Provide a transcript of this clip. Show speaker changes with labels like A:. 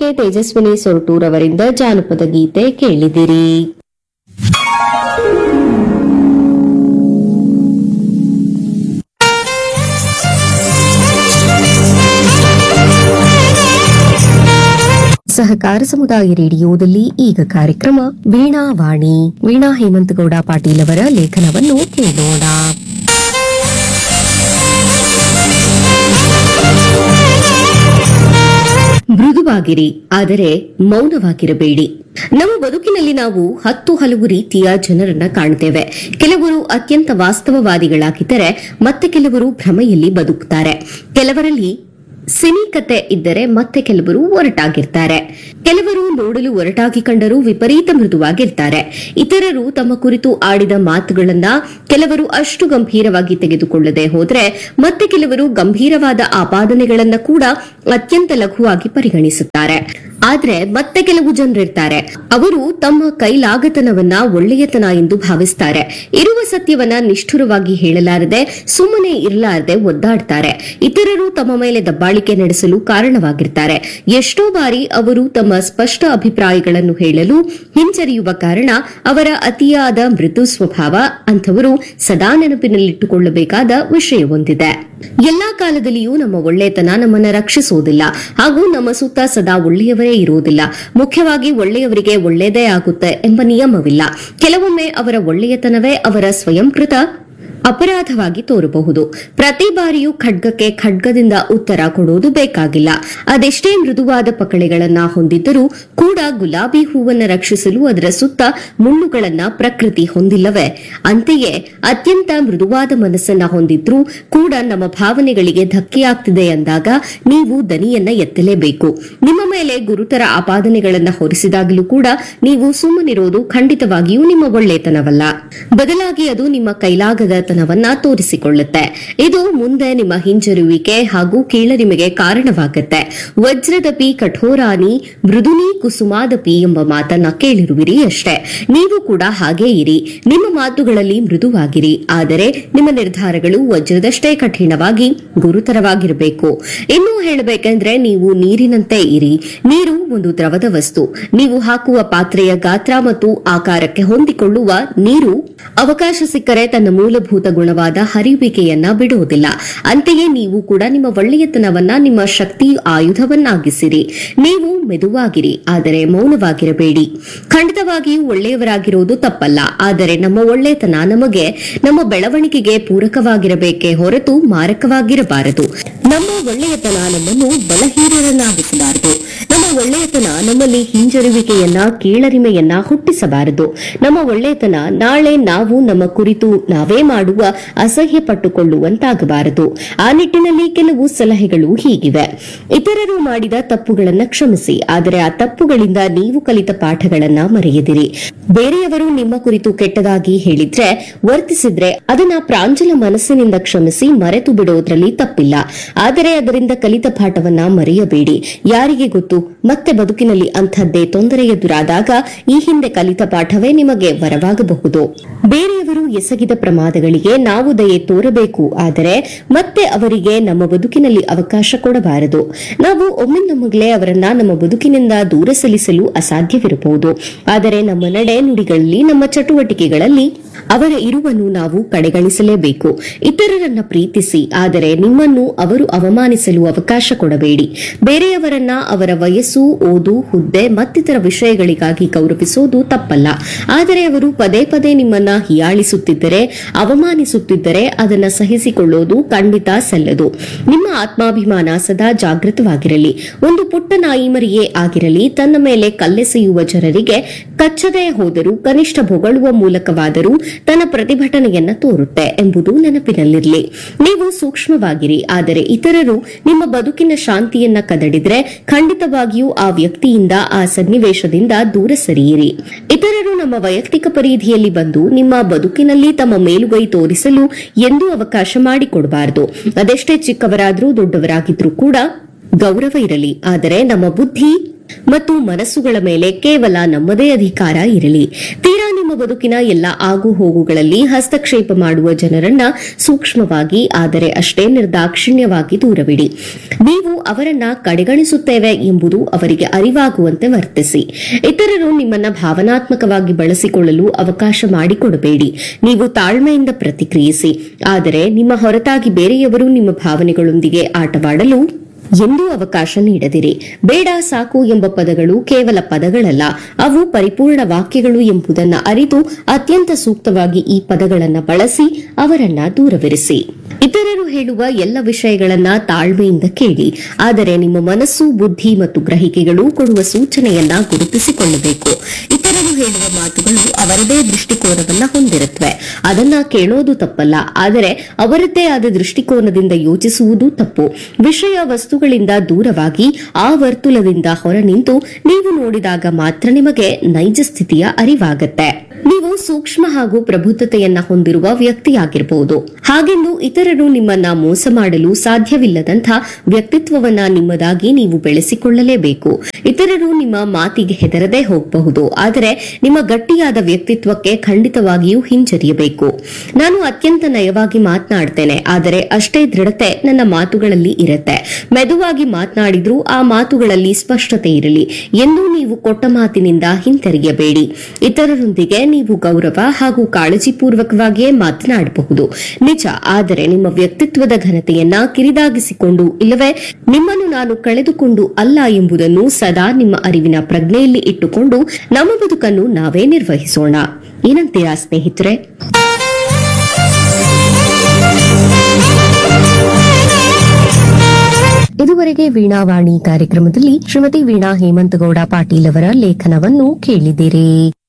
A: ಮೊದಲಿಗೆ ತೇಜಸ್ವಿನಿ ಸೊರಟೂರ್ ಅವರಿಂದ ಜಾನಪದ ಗೀತೆ ಕೇಳಿದಿರಿ ಸಹಕಾರ ಸಮುದಾಯ ರೇಡಿಯೋದಲ್ಲಿ ಈಗ ಕಾರ್ಯಕ್ರಮ ವೀಣಾ ವಾಣಿ ವೀಣಾ ಹೇಮಂತಗೌಡ ಪಾಟೀಲ್ ಅವರ ಲೇಖನವನ್ನು ಕೇಳೋಣ ಮೃದುವಾಗಿರಿ ಆದರೆ ಮೌನವಾಗಿರಬೇಡಿ ನಮ್ಮ ಬದುಕಿನಲ್ಲಿ ನಾವು ಹತ್ತು ಹಲವು ರೀತಿಯ ಜನರನ್ನ ಕಾಣ್ತೇವೆ ಕೆಲವರು ಅತ್ಯಂತ ವಾಸ್ತವವಾದಿಗಳಾಗಿದ್ದರೆ ಮತ್ತೆ ಕೆಲವರು ಭ್ರಮೆಯಲ್ಲಿ ಬದುಕುತ್ತಾರೆ ಕೆಲವರಲ್ಲಿ ಸಿನಿಕತೆ ಇದ್ದರೆ ಮತ್ತೆ ಕೆಲವರು ಒರಟಾಗಿರ್ತಾರೆ ಕೆಲವರು ನೋಡಲು ಒರಟಾಗಿ ಕಂಡರೂ ವಿಪರೀತ ಮೃದುವಾಗಿರ್ತಾರೆ ಇತರರು ತಮ್ಮ ಕುರಿತು ಆಡಿದ ಮಾತುಗಳನ್ನ ಕೆಲವರು ಅಷ್ಟು ಗಂಭೀರವಾಗಿ ತೆಗೆದುಕೊಳ್ಳದೆ ಹೋದ್ರೆ ಮತ್ತೆ ಕೆಲವರು ಗಂಭೀರವಾದ ಆಪಾದನೆಗಳನ್ನ ಕೂಡ ಅತ್ಯಂತ ಲಘುವಾಗಿ ಪರಿಗಣಿಸುತ್ತಾರೆ ಆದ್ರೆ ಮತ್ತೆ ಕೆಲವು ಜನರಿರ್ತಾರೆ ಅವರು ತಮ್ಮ ಕೈಲಾಗತನವನ್ನ ಒಳ್ಳೆಯತನ ಎಂದು ಭಾವಿಸ್ತಾರೆ ಇರುವ ಸತ್ಯವನ್ನ ನಿಷ್ಠುರವಾಗಿ ಹೇಳಲಾರದೆ ಸುಮ್ಮನೆ ಇರಲಾರದೆ ಒದ್ದಾಡ್ತಾರೆ ಇತರರು ತಮ್ಮ ಮೇಲೆ ದಬ್ಬಾಳಿಕೆ ನಡೆಸಲು ಕಾರಣವಾಗಿರ್ತಾರೆ ಎಷ್ಟೋ ಬಾರಿ ಅವರು ತಮ್ಮ ಸ್ಪಷ್ಟ ಅಭಿಪ್ರಾಯಗಳನ್ನು ಹೇಳಲು ಹಿಂಜರಿಯುವ ಕಾರಣ ಅವರ ಅತಿಯಾದ ಮೃದು ಸ್ವಭಾವ ಅಂಥವರು ಸದಾ ನೆನಪಿನಲ್ಲಿಟ್ಟುಕೊಳ್ಳಬೇಕಾದ ವಿಷಯವೊಂದಿದೆ ಎಲ್ಲಾ ಕಾಲದಲ್ಲಿಯೂ ನಮ್ಮ ಒಳ್ಳೆಯತನ ನಮ್ಮನ್ನ ರಕ್ಷಿಸುವುದಿಲ್ಲ ಹಾಗೂ ನಮ್ಮ ಸುತ್ತ ಸದಾ ಒಳ್ಳೆಯವರೇ ಇರುವುದಿಲ್ಲ ಮುಖ್ಯವಾಗಿ ಒಳ್ಳೆಯವರಿಗೆ ಒಳ್ಳೆಯದೇ ಆಗುತ್ತೆ ಎಂಬ ನಿಯಮವಿಲ್ಲ ಕೆಲವೊಮ್ಮೆ ಅವರ ಒಳ್ಳೆಯತನವೇ ಅವರ ಸ್ವಯಂಕೃತ ಅಪರಾಧವಾಗಿ ತೋರಬಹುದು ಪ್ರತಿ ಬಾರಿಯೂ ಖಡ್ಗಕ್ಕೆ ಖಡ್ಗದಿಂದ ಉತ್ತರ ಕೊಡುವುದು ಬೇಕಾಗಿಲ್ಲ ಅದೆಷ್ಟೇ ಮೃದುವಾದ ಪಕಳೆಗಳನ್ನ ಹೊಂದಿದ್ದರೂ ಕೂಡ ಗುಲಾಬಿ ಹೂವನ್ನ ರಕ್ಷಿಸಲು ಅದರ ಸುತ್ತ ಮುಳ್ಳುಗಳನ್ನ ಪ್ರಕೃತಿ ಹೊಂದಿಲ್ಲವೇ ಅಂತೆಯೇ ಅತ್ಯಂತ ಮೃದುವಾದ ಮನಸ್ಸನ್ನ ಹೊಂದಿದ್ರೂ ಕೂಡ ನಮ್ಮ ಭಾವನೆಗಳಿಗೆ ಧಕ್ಕೆಯಾಗ್ತಿದೆ ಎಂದಾಗ ನೀವು ದನಿಯನ್ನ ಎತ್ತಲೇಬೇಕು ನಿಮ್ಮ ಮೇಲೆ ಗುರುತರ ಆಪಾದನೆಗಳನ್ನ ಹೊರಿಸಿದಾಗಲೂ ಕೂಡ ನೀವು ಸುಮ್ಮನಿರೋದು ಖಂಡಿತವಾಗಿಯೂ ನಿಮ್ಮ ಒಳ್ಳೆತನವಲ್ಲ ಬದಲಾಗಿ ಅದು ನಿಮ್ಮ ಕೈಲಾಗದತನವನ್ನ ತೋರಿಸಿಕೊಳ್ಳುತ್ತೆ ಇದು ಮುಂದೆ ನಿಮ್ಮ ಹಿಂಜರುವಿಕೆ ಹಾಗೂ ಕೀಳರಿಮೆಗೆ ಕಾರಣವಾಗುತ್ತೆ ವಜ್ರದಪಿ ಕಠೋರಾನಿ ಮೃದುನಿ ಕುಸುಮಾದಪಿ ಎಂಬ ಮಾತನ್ನ ಕೇಳಿರುವಿರಿ ಅಷ್ಟೇ ನೀವು ಕೂಡ ಹಾಗೇ ಇರಿ ನಿಮ್ಮ ಮಾತುಗಳಲ್ಲಿ ಮೃದುವಾಗಿರಿ ಆದರೆ ನಿಮ್ಮ ನಿರ್ಧಾರಗಳು ವಜ್ರದಷ್ಟೇ ಕಠಿಣವಾಗಿ ಗುರುತರವಾಗಿರಬೇಕು ಇನ್ನೂ ಹೇಳಬೇಕೆಂದ್ರೆ ನೀವು ನೀರಿನಂತೆ ಇರಿ ನೀರು ಒಂದು ದ್ರವದ ವಸ್ತು ನೀವು ಹಾಕುವ ಪಾತ್ರೆಯ ಗಾತ್ರ ಮತ್ತು ಆಕಾರಕ್ಕೆ ಹೊಂದಿಕೊಳ್ಳುವ ನೀರು ಅವಕಾಶ ಸಿಕ್ಕರೆ ತನ್ನ ಮೂಲಭೂತ ಗುಣವಾದ ಹರಿಯುವಿಕೆಯನ್ನ ಬಿಡುವುದಿಲ್ಲ ಅಂತೆಯೇ ನೀವು ಕೂಡ ನಿಮ್ಮ ಒಳ್ಳೆಯತನವನ್ನ ನಿಮ್ಮ ಶಕ್ತಿ ಆಯುಧವನ್ನಾಗಿಸಿರಿ ನೀವು ಮೆದುವಾಗಿರಿ ಆದರೆ ಮೌನವಾಗಿರಬೇಡಿ ಖಂಡಿತವಾಗಿಯೂ ಒಳ್ಳೆಯವರಾಗಿರುವುದು ತಪ್ಪಲ್ಲ ಆದರೆ ನಮ್ಮ ಒಳ್ಳೆಯತನ ನಮಗೆ ನಮ್ಮ ಬೆಳವಣಿಗೆಗೆ ಪೂರಕವಾಗಿರಬೇಕೇ ಹೊರತು ಮಾರಕವಾಗಿರಬಾರದು ನಮ್ಮ ಒಳ್ಳೆಯತನ ನಮ್ಮನ್ನು ಬಲಹೀನರನ್ನಾಗಿಸಬಾರದು ನಮ್ಮ ಒಳ್ಳೆಯತನ ನಮ್ಮಲ್ಲಿ ಹಿಂಜರುವಿಕೆಯನ್ನ ಕೀಳರಿಮೆಯನ್ನ ಹುಟ್ಟಿಸಬಾರದು ನಮ್ಮ ಒಳ್ಳೆಯತನ ನಾಳೆ ನಾವು ನಮ್ಮ ಕುರಿತು ನಾವೇ ಮಾಡುವ ಅಸಹ್ಯ ಪಟ್ಟುಕೊಳ್ಳುವಂತಾಗಬಾರದು ಆ ನಿಟ್ಟಿನಲ್ಲಿ ಕೆಲವು ಸಲಹೆಗಳು ಹೀಗಿವೆ ಇತರರು ಮಾಡಿದ ತಪ್ಪುಗಳನ್ನ ಕ್ಷಮಿಸಿ ಆದರೆ ಆ ತಪ್ಪುಗಳಿಂದ ನೀವು ಕಲಿತ ಪಾಠಗಳನ್ನ ಮರೆಯದಿರಿ ಬೇರೆಯವರು ನಿಮ್ಮ ಕುರಿತು ಕೆಟ್ಟದಾಗಿ ಹೇಳಿದ್ರೆ ವರ್ತಿಸಿದ್ರೆ ಅದನ್ನ ಪ್ರಾಂಜಲ ಮನಸ್ಸಿನಿಂದ ಕ್ಷಮಿಸಿ ಮರೆತು ಬಿಡುವುದರಲ್ಲಿ ತಪ್ಪಿಲ್ಲ ಆದರೆ ಅದರಿಂದ ಕಲಿತ ಪಾಠವನ್ನ ಮರೆಯಬೇಡಿ ಯಾರಿಗೆ ಗೊತ್ತು ಮತ್ತೆ ಬದುಕಿನಲ್ಲಿ ಅಂಥದ್ದೇ ತೊಂದರೆ ಎದುರಾದಾಗ ಈ ಹಿಂದೆ ಕಲಿತ ಪಾಠವೇ ನಿಮಗೆ ವರವಾಗಬಹುದು ಬೇರೆಯವರು ಎಸಗಿದ ಪ್ರಮಾದಗಳಿಗೆ ನಾವು ದಯೆ ತೋರಬೇಕು ಆದರೆ ಮತ್ತೆ ಅವರಿಗೆ ನಮ್ಮ ಬದುಕಿನಲ್ಲಿ ಅವಕಾಶ ಕೊಡಬಾರದು ನಾವು ಒಮ್ಮಿಂದೊಮ್ಮೆಗಳೇ ಅವರನ್ನ ನಮ್ಮ ಬದುಕಿನಿಂದ ದೂರ ಸಲ್ಲಿಸಲು ಅಸಾಧ್ಯವಿರಬಹುದು ಆದರೆ ನಮ್ಮ ನಡೆ ನುಡಿಗಳಲ್ಲಿ ನಮ್ಮ ಚಟುವಟಿಕೆಗಳಲ್ಲಿ ಅವರ ಇರುವನ್ನು ನಾವು ಕಡೆಗಣಿಸಲೇಬೇಕು ಇತರರನ್ನ ಪ್ರೀತಿಸಿ ಆದರೆ ನಿಮ್ಮನ್ನು ಅವರು ಅವಮಾನಿಸಲು ಅವಕಾಶ ಕೊಡಬೇಡಿ ಬೇರೆಯವರನ್ನ ಅವರ ವಯಸ್ಸು ಓದು ಹುದ್ದೆ ಮತ್ತಿತರ ವಿಷಯಗಳಿಗಾಗಿ ಗೌರವಿಸುವುದು ತಪ್ಪಲ್ಲ ಆದರೆ ಅವರು ಪದೇ ಪದೇ ನಿಮ್ಮನ್ನ ಹೀಯಾಳಿಸುತ್ತಿದ್ದರೆ ಅವಮಾನಿಸುತ್ತಿದ್ದರೆ ಅದನ್ನ ಸಹಿಸಿಕೊಳ್ಳೋದು ಖಂಡಿತ ಸಲ್ಲದು ನಿಮ್ಮ ಆತ್ಮಾಭಿಮಾನ ಸದಾ ಜಾಗೃತವಾಗಿರಲಿ ಒಂದು ಪುಟ್ಟ ನಾಯಿ ಮರಿಯೇ ಆಗಿರಲಿ ತನ್ನ ಮೇಲೆ ಕಲ್ಲೆಸೆಯುವ ಜನರಿಗೆ ಕಚ್ಚದೇ ಹೋದರೂ ಕನಿಷ್ಠ ಹೊಗಳುವ ಮೂಲಕವಾದರೂ ತನ್ನ ಪ್ರತಿಭಟನೆಯನ್ನ ತೋರುತ್ತೆ ಎಂಬುದು ನೆನಪಿನಲ್ಲಿರಲಿ ನೀವು ಸೂಕ್ಷ್ಮವಾಗಿರಿ ಆದರೆ ಇತರರು ನಿಮ್ಮ ಬದುಕಿನ ಶಾಂತಿಯನ್ನ ಕದಡಿದ್ರೆ ಖಂಡಿತವಾಗಿಯೂ ಆ ವ್ಯಕ್ತಿಯಿಂದ ಆ ಸನ್ನಿವೇಶದಿಂದ ದೂರ ಸರಿಯಿರಿ ಇತರರು ನಮ್ಮ ವೈಯಕ್ತಿಕ ಪರಿಧಿಯಲ್ಲಿ ಬಂದು ನಿಮ್ಮ ಬದುಕಿನಲ್ಲಿ ತಮ್ಮ ಮೇಲುಗೈ ತೋರಿಸಲು ಎಂದೂ ಅವಕಾಶ ಮಾಡಿಕೊಡಬಾರದು ಅದೆಷ್ಟೇ ಚಿಕ್ಕವರಾದ್ರೂ ದೊಡ್ಡವರಾಗಿದ್ರೂ ಕೂಡ ಗೌರವ ಇರಲಿ ಆದರೆ ನಮ್ಮ ಬುದ್ಧಿ ಮತ್ತು ಮನಸ್ಸುಗಳ ಮೇಲೆ ಕೇವಲ ನಮ್ಮದೇ ಅಧಿಕಾರ ಇರಲಿ ತೀರಾ ನಿಮ್ಮ ನಿಮ್ಮ ಬದುಕಿನ ಎಲ್ಲ ಆಗು ಹೋಗುಗಳಲ್ಲಿ ಹಸ್ತಕ್ಷೇಪ ಮಾಡುವ ಜನರನ್ನ ಸೂಕ್ಷ್ಮವಾಗಿ ಆದರೆ ಅಷ್ಟೇ ನಿರ್ದಾಕ್ಷಿಣ್ಯವಾಗಿ ದೂರವಿಡಿ ನೀವು ಅವರನ್ನ ಕಡೆಗಣಿಸುತ್ತೇವೆ ಎಂಬುದು ಅವರಿಗೆ ಅರಿವಾಗುವಂತೆ ವರ್ತಿಸಿ ಇತರರು ನಿಮ್ಮನ್ನ ಭಾವನಾತ್ಮಕವಾಗಿ ಬಳಸಿಕೊಳ್ಳಲು ಅವಕಾಶ ಮಾಡಿಕೊಡಬೇಡಿ ನೀವು ತಾಳ್ಮೆಯಿಂದ ಪ್ರತಿಕ್ರಿಯಿಸಿ ಆದರೆ ನಿಮ್ಮ ಹೊರತಾಗಿ ಬೇರೆಯವರು ನಿಮ್ಮ ಭಾವನೆಗಳೊಂದಿಗೆ ಆಟವಾಡಲು ಎಂದೂ ಅವಕಾಶ ನೀಡದಿರಿ ಬೇಡ ಸಾಕು ಎಂಬ ಪದಗಳು ಕೇವಲ ಪದಗಳಲ್ಲ ಅವು ಪರಿಪೂರ್ಣ ವಾಕ್ಯಗಳು ಎಂಬುದನ್ನು ಅರಿತು ಅತ್ಯಂತ ಸೂಕ್ತವಾಗಿ ಈ ಪದಗಳನ್ನು ಬಳಸಿ ಅವರನ್ನ ದೂರವಿರಿಸಿ ಇತರರು ಹೇಳುವ ಎಲ್ಲ ವಿಷಯಗಳನ್ನ ತಾಳ್ಮೆಯಿಂದ ಕೇಳಿ ಆದರೆ ನಿಮ್ಮ ಮನಸ್ಸು ಬುದ್ಧಿ ಮತ್ತು ಗ್ರಹಿಕೆಗಳು ಕೊಡುವ ಸೂಚನೆಯನ್ನ ಗುರುತಿಸಿಕೊಳ್ಳಬೇಕು ಇತರರು ಹೇಳುವ ಮಾತುಗಳು ಅವರದೇ ದೃಷ್ಟಿಕೋನವನ್ನ ಹೊಂದಿರುತ್ತವೆ ಅದನ್ನ ಕೇಳೋದು ತಪ್ಪಲ್ಲ ಆದರೆ ಅವರದ್ದೇ ಆದ ದೃಷ್ಟಿಕೋನದಿಂದ ಯೋಚಿಸುವುದು ತಪ್ಪು ವಿಷಯ ವಸ್ತುಗಳಿಂದ ದೂರವಾಗಿ ಆ ವರ್ತುಲದಿಂದ ಹೊರ ನಿಂತು ನೀವು ನೋಡಿದಾಗ ಮಾತ್ರ ನಿಮಗೆ ನೈಜ ಸ್ಥಿತಿಯ ಅರಿವಾಗತ್ತೆ ನೀವು ಸೂಕ್ಷ್ಮ ಹಾಗೂ ಪ್ರಬುದ್ಧತೆಯನ್ನ ಹೊಂದಿರುವ ವ್ಯಕ್ತಿಯಾಗಿರಬಹುದು ಹಾಗೆಂದು ಇತರರು ನಿಮ್ಮನ್ನ ಮೋಸ ಮಾಡಲು ಸಾಧ್ಯವಿಲ್ಲದಂಥ ವ್ಯಕ್ತಿತ್ವವನ್ನ ನಿಮ್ಮದಾಗಿ ನೀವು ಬೆಳೆಸಿಕೊಳ್ಳಲೇಬೇಕು ಇತರರು ನಿಮ್ಮ ಮಾತಿಗೆ ಹೆದರದೆ ಹೋಗಬಹುದು ಆದರೆ ನಿಮ್ಮ ಗಟ್ಟಿಯಾದ ವ್ಯಕ್ತಿತ್ವಕ್ಕೆ ಖಂಡಿತವಾಗಿಯೂ ಹಿಂಜರಿಯಬೇಕು ನಾನು ಅತ್ಯಂತ ನಯವಾಗಿ ಮಾತನಾಡ್ತೇನೆ ಆದರೆ ಅಷ್ಟೇ ದೃಢತೆ ನನ್ನ ಮಾತುಗಳಲ್ಲಿ ಇರುತ್ತೆ ಮೆದುವಾಗಿ ಮಾತನಾಡಿದ್ರೂ ಆ ಮಾತುಗಳಲ್ಲಿ ಸ್ಪಷ್ಟತೆ ಇರಲಿ ಎಂದು ನೀವು ಕೊಟ್ಟ ಮಾತಿನಿಂದ ಹಿಂತಿರುಗಬೇಡಿ ಇತರರೊಂದಿಗೆ ನೀವು ಗೌರವ ಹಾಗೂ ಕಾಳಜಿಪೂರ್ವಕವಾಗಿಯೇ ಮಾತನಾಡಬಹುದು ನಿಜ ಆದರೆ ನಿಮ್ಮ ವ್ಯಕ್ತಿತ್ವದ ಘನತೆಯನ್ನ ಕಿರಿದಾಗಿಸಿಕೊಂಡು ಇಲ್ಲವೇ ನಿಮ್ಮನ್ನು ನಾನು ಕಳೆದುಕೊಂಡು ಅಲ್ಲ ಎಂಬುದನ್ನು ಸದಾ ನಿಮ್ಮ ಅರಿವಿನ ಪ್ರಜ್ಞೆಯಲ್ಲಿ ಇಟ್ಟುಕೊಂಡು ನಮ್ಮ ಬದುಕನ್ನು ನಾವೇ ನಿರ್ವಹಿಸೋಣ ಏನಂತೀರಾ ಸ್ನೇಹಿತರೆ ಇದುವರೆಗೆ ವೀಣಾವಾಣಿ ಕಾರ್ಯಕ್ರಮದಲ್ಲಿ ಶ್ರೀಮತಿ ವೀಣಾ ಹೇಮಂತಗೌಡ ಪಾಟೀಲ್ ಅವರ ಲೇಖನವನ್ನು ಕೇಳಿದಿರಿ